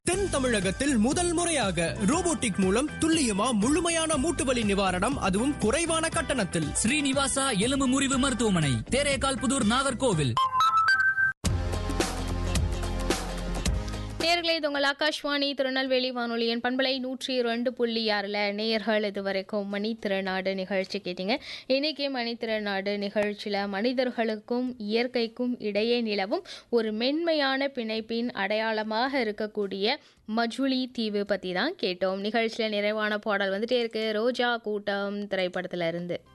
தென் தமிழகத்தில் முதல் முறையாக ரோபோட்டிக் மூலம் துல்லியமா முழுமையான மூட்டு வலி நிவாரணம் அதுவும் குறைவான கட்டணத்தில் ஸ்ரீனிவாசா எலும்பு முறிவு மருத்துவமனை தேரேகால் புதூர் நாகர்கோவில் நேர்களே இது உங்கள் ஆகாஷ்வாணி திருநெல்வேலி வானொலியின் பண்பலை நூற்றி ரெண்டு புள்ளி ஆறில் நேயர்கள் இது வரைக்கும் மணி திருநாடு நிகழ்ச்சி கேட்டீங்க இன்னைக்கு மணி திருநாடு நிகழ்ச்சியில் மனிதர்களுக்கும் இயற்கைக்கும் இடையே நிலவும் ஒரு மென்மையான பிணைப்பின் அடையாளமாக இருக்கக்கூடிய மஜுலி தீவு பற்றி தான் கேட்டோம் நிகழ்ச்சியில் நிறைவான பாடல் வந்துட்டே இருக்கு ரோஜா கூட்டம் திரைப்படத்துல இருந்து